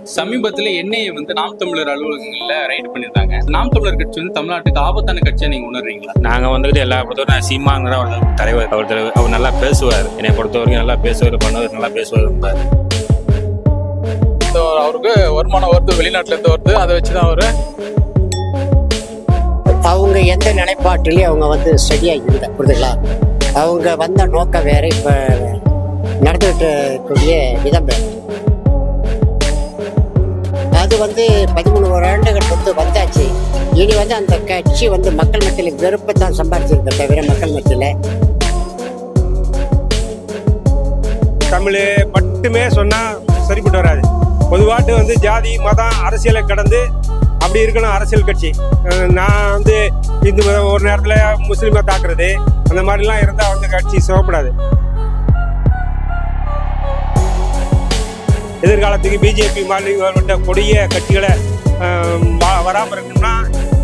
சமீபத்துல என்ஐஏ வந்து நாம் தமிழர் அலுவலகங்கள்ல ரைடு பண்ணிருந்தாங்க நாம் தமிழர் கட்சி வந்து தமிழ்நாட்டுக்கு ஆபத்தான கட்சியா நீங்க உணர்றீங்களா நாங்க வந்துட்டு எல்லா பொறுத்தவரை நான் சீமாங்கிற ஒரு தலைவர் அவர் தலைவர் அவர் நல்லா பேசுவார் என்னை பொறுத்த வரைக்கும் நல்லா பேசுவார் பண்ணுவார் நல்லா பேசுவார் ரொம்ப இந்த அவருக்கு வருமானம் வருது வெளிநாட்டுல இருந்து வருது அதை வச்சுதான் அவரு அவங்க எந்த நிலைப்பாட்டிலையும் அவங்க வந்து ஸ்டடியா இல்லை புரியுதுங்களா அவங்க வந்த நோக்கம் வேற இப்ப நடந்துகிட்டு இருக்கக்கூடிய விதம் வேற அது வந்து பதிமூணு ஆண்டுகள் வந்து வந்தாச்சு இனி வந்து அந்த கட்சி வந்து மக்கள் மத்தியில் வெறுப்பை தான் சம்பாதிச்சிருக்க தவிர மக்கள் மத்தியில் தமிழ் மட்டுமே சொன்னா சரிப்பட்டு வராது பொதுவாட்டு வந்து ஜாதி மதம் அரசியலை கடந்து அப்படி இருக்கணும் அரசியல் கட்சி அஹ் நான் வந்து இந்து மதம் ஒரு நேரத்தில் முஸ்லீமை தாக்குறது அந்த மாதிரிலாம் இருந்தால் வந்து கட்சி சிவப்படாது எதிர்காலத்துக்கு பிஜேபி மாதிரி வருகின்ற கொடிய கட்சிகளை வராமல் இருக்கணும்னா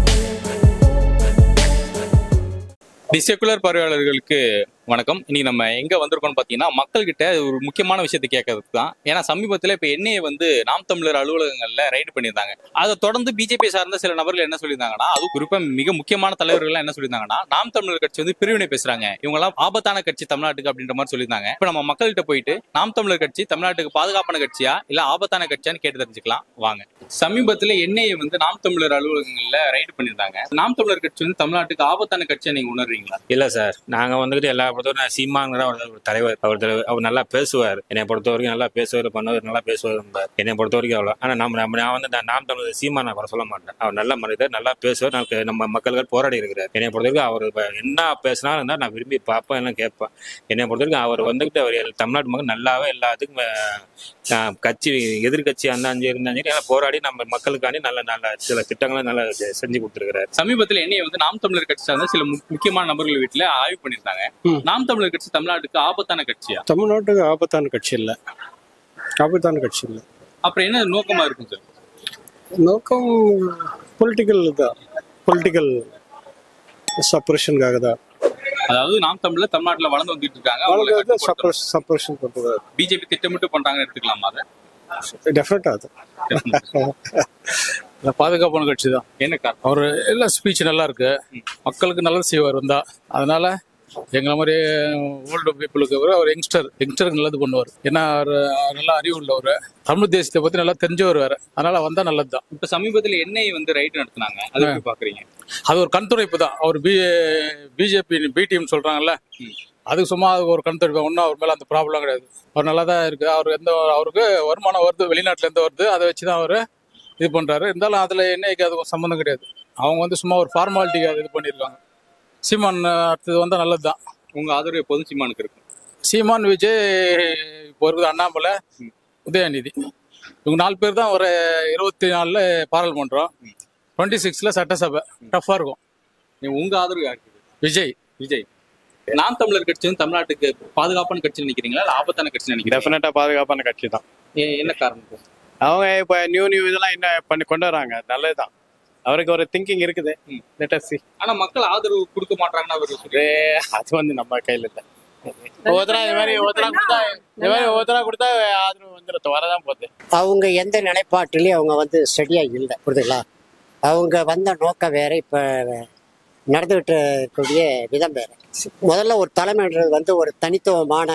டிசெகுலர் பார்வையாளர்களுக்கு வணக்கம் இன்னைக்கு நம்ம எங்க வந்திருக்கோம்னு பாத்தீங்கன்னா மக்கள் கிட்ட ஒரு முக்கியமான விஷயத்தை கேட்கறதுக்கு தான் ஏன்னா சமீபத்துல இப்ப என்ஐஏ வந்து நாம் தமிழர் அலுவலகங்கள்ல ரைடு பண்ணியிருந்தாங்க அதை தொடர்ந்து பிஜேபி சார்ந்த சில நபர்கள் என்ன சொல்லியிருந்தாங்கன்னா அது குறிப்பா மிக முக்கியமான தலைவர்கள் என்ன சொல்லியிருந்தாங்கன்னா நாம் தமிழர் கட்சி வந்து பிரிவினை பேசுறாங்க இவங்க எல்லாம் ஆபத்தான கட்சி தமிழ்நாட்டுக்கு அப்படின்ற மாதிரி சொல்லியிருந்தாங்க இப்ப நம்ம மக்கள்கிட்ட போயிட்டு நாம் தமிழர் கட்சி தமிழ்நாட்டுக்கு பாதுகாப்பான கட்சியா இல்ல ஆபத்தான கட்சியான்னு கேட்டு தெரிஞ்சுக்கலாம் வாங்க சமீபத்துல என்ஐஏ வந்து நாம் தமிழர் அலுவலகங்கள்ல ரைடு பண்ணியிருந்தாங்க நாம் தமிழர் கட்சி வந்து தமிழ்நாட்டுக்கு ஆபத்தான கட்சியா நீங்க உணர்றீங்களா இல்ல சார் நாங்க வந்துட்டு எல்லா பொறுத்தவரை நான் சீமாங்கிற ஒரு தலைவர் அவர் தலைவர் அவர் நல்லா பேசுவார் என்னை பொறுத்த வரைக்கும் நல்லா பேசுவார் பண்ணுவார் நல்லா பேசுவார் ரொம்ப என்னை பொறுத்த வரைக்கும் அவ்வளோ ஆனா நம்ம நம்ம நான் வந்து நான் நாம் தமிழர் சீமா நான் குறை சொல்ல மாட்டேன் அவர் நல்ல மனிதர் நல்லா பேசுவார் நமக்கு நம்ம மக்கள்கள் போராடி இருக்கிறார் என்னை பொறுத்த வரைக்கும் அவர் இப்ப என்ன பேசினாலும் இருந்தா நான் விரும்பி பார்ப்பேன் எல்லாம் கேட்பேன் என்னை பொறுத்த வரைக்கும் அவர் வந்துகிட்டு அவர் எல்~ தமிழ்நாட்டு மக்கள் நல்லாவே எல்லாத்துக்கும் அஹ், அஹ், கட்சி எதிர்கட்சி அந்த அஞ்சு இருந்தாலும் சரி எல்லாம் போராடி நம்ம மக்களுக்காண்டி நல்ல நல்ல சில திட்டங்களை நல்லா செ- செஞ்சு கொடுத்துருக்கிறார் சமீபத்துல என்னைய வந்து நாம் தமிழர் கட்சி சார்ந்த சில மு- முக்கியமான நபர்கள் வீட்டுல ஆய்வு பண்ணிருந்தாங்க ம். நாம் தமிழர் கட்சி தமிழ்நாட்டுக்கு ஆபத்தான கட்சியா தமிழ்நாட்டுக்கு ஆபத்தான கட்சி இல்லை ஆபத்தான கட்சி இல்லை அப்புறம் என்ன நோக்கமா இருக்கும் சார் நோக்கம் பொலிட்டிக்கல் தான் பொலிட்டிக்கல் சப்ரேஷனுக்காக தான் அதாவது நாம் தமிழர் தமிழ்நாட்டுல வளர்ந்து வந்துட்டு இருக்காங்க அவங்களை அவங்களுக்கு கட்டுப்படுத்தணும். சப்ரேஷன் பண்ணுறது பிஜேபி திட்டமிட்டு பண்றாங்கன்னு எடுத்துக்கலாமா அதை டெஃபினட்டாக அது இந்த பாதுகாப்பான கட்சி தான் என்ன காரணம் அவர் எல்லா ஸ்பீச் நல்லா இருக்கு மக்களுக்கு நல்லது செய்வார் வந்தா அதனால எங்களை மாதிரி ஓல்டு பீப்புளுக்கு அவர் அவர் யங்ஸ்டர் யங்ஸ்டருக்கு நல்லது பண்ணுவார் ஏன்னா அவர் நல்லா அறிவு உள்ளவர் தமிழ் தேசத்தை பத்தி நல்லா தெரிஞ்சவர் வேற அதனால வந்தா நல்லது தான் இப்ப சமீபத்துல என்ஐ வந்து ரைடு நடத்துனாங்க அதை எப்படி பாக்குறீங்க அது ஒரு கண்துடைப்பு தான் அவர் பி பிஜேபி பி டீம் சொல்றாங்கல்ல ம். அதுக்கு சும்மா அது ஒரு கண்துடைப்பு ஒன்றும் அவர் மேல அந்த ப்ராப்ளம் கிடையாது அவர் நல்லா தான் இருக்கு அவர் எந்த அவருக்கு வருமானம் வருது வெளிநாட்டுல இருந்து வருது அதை வச்சு தான் அவர் இது பண்றாரு இருந்தாலும் அதுல என்னைக்கு அதுக்கும் சம்மந்தம் கிடையாது அவங்க வந்து சும்மா ஒரு ஃபார்மாலிட்டிக்கு அது இது பண்ணியிருக்காங்க சீமான் அடுத்தது வந்தால் நல்லது தான் உங்க ஆதரவு எப்போதும் சீமானுக்கு இருக்கும் சீமான் விஜய் இப்போ இருக்குது அண்ணாமலை உதயநிதி இவங்க நாலு பேர் தான் ஒரு இருபத்தி நாலில் பாராளுமன்றம் டுவெண்ட்டி சிக்ஸில் சட்டசபை டஃப்பாக இருக்கும் நீ- உங்க ஆதரவு யாருக்கு விஜய் விஜய் நாம் தமிழர் கட்சி வந்து தமிழ்நாட்டுக்கு பாதுகாப்பான கட்சி நினைக்கிறீங்களா இல்ல ஆபத்தான கட்சி நினைக்கிறீங்களா டெஃபினட்டா பாதுகாப்பான கட்சி தான் ஏ- என்ன காரணம் அவங்க இப்ப நியூ நியூ இதெல்லாம் என்ன பண்ணி கொண்டு வராங்க நல்லதுதான் அவருக்கு ஒரு திங்கிங் இருக்குது ம். Let us see. ஆனா மக்கள் ஆதரவு கொடுக்க மாட்டாங்கன்னு அவர் சொல்லி அது வந்து நம்ம கையில இல்ல ஒவ்வொருத்தரா இது மாதிரி ஒவ்வொருத்தரா கொடுத்தா இது மாதிரி ஒவ்வொருத்தரா கொடுத்தா ஆதரவு வந்துடும் வரதான் போகுது அவங்க எந்த நிலைப்பாட்டிலையும் அவங்க வந்து ஸ்டடியா இல்லை புரியுதுங்களா அவங்க வந்த நோக்கம் வேற இப்ப நடந்துகிட்டு இருக்கக்கூடிய விதம் வேற முதல்ல ஒரு தலைமைன்றது வந்து ஒரு தனித்துவமான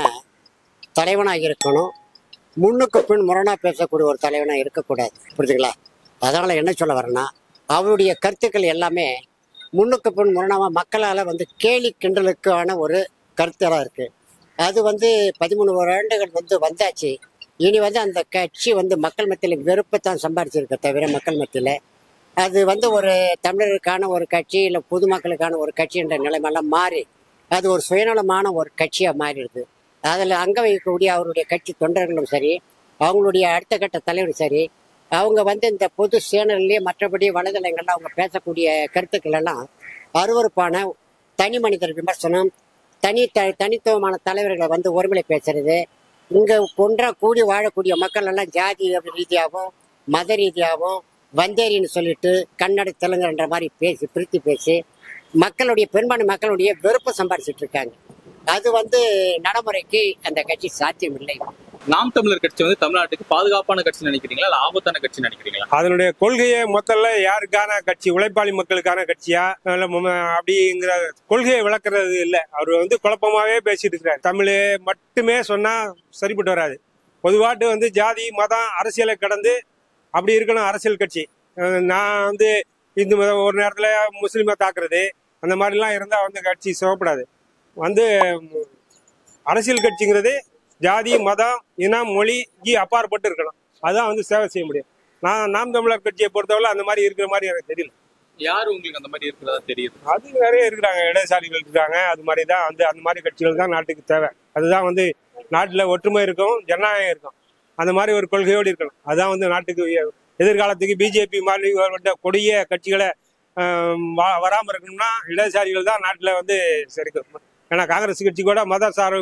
தலைவனாக இருக்கணும் முன்னுக்கு பின் முரணா பேசக்கூடிய ஒரு தலைவனாக இருக்கக்கூடாது புரியுதுங்களா அதனால என்ன சொல்ல வரேன்னா அவருடைய கருத்துக்கள் எல்லாமே முன்னுக்கு பின் முரணாக மக்களால் வந்து கேலி கிண்டலுக்கான ஒரு கருத்தெல்லாம் இருக்கு அது வந்து பதிமூணு ஆண்டுகள் வந்து வந்தாச்சு இனி வந்து அந்த கட்சி வந்து மக்கள் மத்தியில் வெறுப்பை தான் சம்பாதிச்சிருக்க தவிர மக்கள் மத்தியில் அது வந்து ஒரு தமிழருக்கான ஒரு கட்சி இல்லை பொதுமக்களுக்கான ஒரு கட்சி என்ற நிலைமெல்லாம் மாறி அது ஒரு சுயநலமான ஒரு கட்சியாக மாறிடுது அதில் அங்க வைக்கக்கூடிய அவருடைய கட்சி தொண்டர்களும் சரி அவங்களுடைய அடுத்த கட்ட தலைவரும் சரி அவங்க வந்து இந்த பொது சேனல்லையே மற்றபடி வலைதளங்கள்ல அவங்க பேசக்கூடிய கருத்துக்கள் எல்லாம் அருவருப்பான தனி மனிதர் விமர்சனம் தனி த தனித்துவமான தலைவர்களை வந்து ஒருமையை பேசுறது இங்க ஒன்றா கூடி வாழக்கூடிய மக்கள் எல்லாம் ஜாதி ரீதியாகவும் மத ரீதியாகவும் வந்தேரின்னு சொல்லிட்டு கன்னட தெலுங்குன்ற மாதிரி பேசி பிரித்து பேசி மக்களுடைய பெரும்பான்மை மக்களுடைய வெறுப்பை சம்பாரிச்சிட்டு இருக்காங்க அது வந்து நடைமுறைக்கு அந்த கட்சி சாத்தியமில்லை நாம் தமிழர் கட்சி வந்து தமிழ்நாட்டுக்கு பாதுகாப்பான கட்சி நினைக்கிறீங்களா இல்ல ஆபத்தான கட்சி நினைக்கிறீங்களா அதனுடைய கொள்கையை மொத்தத்துல யாருக்கான கட்சி உழைப்பாளி மக்களுக்கான கட்சியா இல்ல ம- அப்படிங்கிற கொள்கையை விளக்குறது இல்ல அவர் வந்து குழப்பமாவே பேசிட்டு இருக்கிறார் தமிழ் மட்டுமே சொன்னா சரிப்பட்டு வராது பொதுவாட்டு வந்து ஜாதி மதம் அரசியலை கடந்து அப்படி இருக்கணும் அரசியல் கட்சி அஹ் நான் வந்து இந்து மதம் ஒரு நேரத்துல முஸ்லீமை தாக்குறது அந்த மாதிரிலாம் இருந்தா வந்து கட்சி சிவப்படாது வந்து ம், அரசியல் கட்சிங்கிறது ஜாதி மதம் இனம் மொழி அப்பாற்பட்டு இருக்கணும் அதான் வந்து சேவை செய்ய முடியும் நான் நாம் தமிழர் கட்சியை பொறுத்தவரை அந்த மாதிரி இருக்கிற மாதிரி எனக்கு தெரியல யாரு உங்களுக்கு அந்த மாதிரி இருக்கிறதா தெரியுது அது நிறைய இருக்கிறாங்க இடதுசாரிகள் இருக்காங்க அது மாதிரி தான் வந்து அந்த மாதிரி கட்சிகள் தான் நாட்டுக்கு தேவை அதுதான் வந்து நாட்டில் ஒற்றுமை இருக்கும் ஜனநாயகம் இருக்கும் அந்த மாதிரி ஒரு கொள்கையோடு இருக்கணும் அதுதான் வந்து நாட்டுக்கு உய- எதிர்காலத்துக்கு பிஜேபி மாதிரி ஒரு கொடிய கட்சிகளை ஆம், வ- வராம இருக்கணும்னா இடதுசாரிகள் தான் நாட்டில் வந்து சரிக்கும் ஏன்னா காங்கிரஸ் கட்சி கூட மத சார்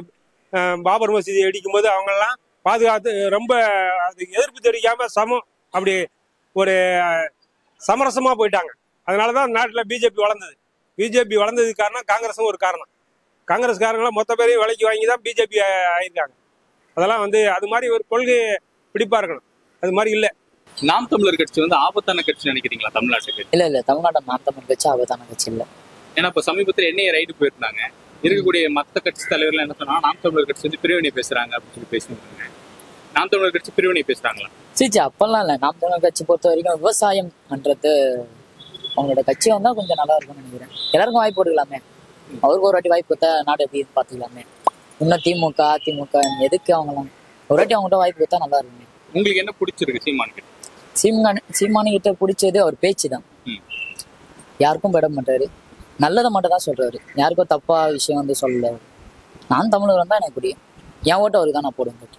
பாபர் மசீதி இடிக்கும்போது அவங்கெல்லாம் பாதுகாத்து ரொம்ப அதுக்கு எதிர்ப்பு தெரிவிக்காம சமம் அப்படி ஒரு அஹ், சமரசமா போயிட்டாங்க அதனால தான் நாட்டில் பிஜேபி வளர்ந்தது பிஜேபி வளர்ந்ததுக்கு காரணம் காங்கிரஸும் ஒரு காரணம் காங்கிரஸ்காரங்களாம் மொத்த பேரையும் விலைக்கு வாங்கி தான் பிஜேபி ஆயிருக்காங்க அதெல்லாம் வந்து அது மாதிரி ஒரு கொள்கை பிடிப்பா இருக்கணும் அது மாதிரி இல்லை நாம் தமிழர் கட்சி வந்து ஆபத்தான கட்சி நினைக்கிறீங்களா தமிழ்நாட்டுக்கு இல்ல இல்ல தமிழ்நாடு நாம் தமிழ் கட்சி ஆபத்தான கட்சி இல்ல ஏன்னா இப்ப சமீபத்தில் என்ஐஏ ரைடு போயிருந்தாங்க இருக்கக்கூடிய மத்த கட்சி தலைவர்கள் என்ன சொன்னா நாம் தமிழர் கட்சி வந்து பிரிவினை பேசுறாங்க அப்படின்னு சொல்லி பேசியிருந்தாங்க நாம் தமிழர் கட்சி பிரிவினை பேசுறாங்களா சீச்சி அப்பெல்லாம் இல்ல நாம் தமிழ் கட்சி பொறுத்த வரைக்கும் விவசாயம்ன்றது அவங்களோட கட்சி வந்தா கொஞ்சம் நல்லா இருக்கும்னு நினைக்கிறேன் எல்லாருக்கும் வாய்ப்பு கொடுக்கலாமே அவருக்கு ஒரு வாட்டி வாய்ப்பு கொடுத்தா நாடு எப்படி இருக்குன்னு பாத்துக்கலாமே இன்னும் திமுக அதிமுக எதுக்கு அவங்களாம் ஒரு வாட்டி அவங்ககிட்ட வாய்ப்பு கொடுத்தா நல்லா இருக்குமே உங்களுக்கு என்ன பிடிச்சிருக்கு சீமான் கிட்ட சீமான் சீமானு கிட்ட பிடிச்சது அவர் பேச்சு தான் ம். யாருக்கும் விட மாட்டாரு நல்லதை மட்டும் தான் சொல்றாரு யாருக்கும் தப்பா விஷயம் வந்து சொல்லல நான் தமிழர் தான் எனக்கு பிடிக்கும் என் ஓட்டு அவருக்கு தான் நான் போடுவேன்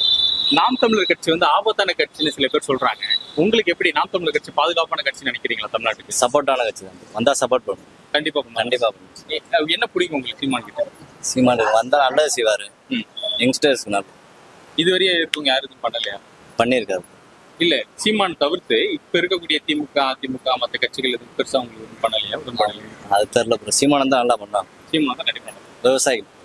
நாம் தமிழர் கட்சி வந்து ஆபத்தான கட்சின்னு சில பேர் சொல்றாங்க உங்களுக்கு எப்படி நாம் தமிழர் கட்சி பாதுகாப்பான கட்சி நினைக்கிறீங்களா தமிழ்நாட்டுக்கு சப்போர்ட்டான கட்சி தான் வந்தா சப்போர்ட் பண்ணும் கண்டிப்பா பண்ணுவாங்க. கண்டிப்பா பண்ணும் எ- என்ன பிடிக்கும் உங்களுக்கு சீமான் கிட்ட சீமானுக்கு வந்தா நல்லது செய்வாரு ம். யங்ஸ்டர்ஸ்க்கு நல்ல இதுவரையும் இருக்கவங்க யாரும் எதுவும் பண்ணலையா பண்ணியிருக்காரு இல்ல சீமான் தவிர்த்து இப்ப இருக்கக்கூடிய திமுக அதிமுக மத்த கட்சிகள் எதுவும் பெருசா உங்களுக்கு எதுவும் பண்ணலையா எதுவும் பண்ணலையா அது தெரியல ப்ரோ சீமானன் தான் நல்லா பண்ணான் சீமான் தான் கண்டிப்பா விவசாயி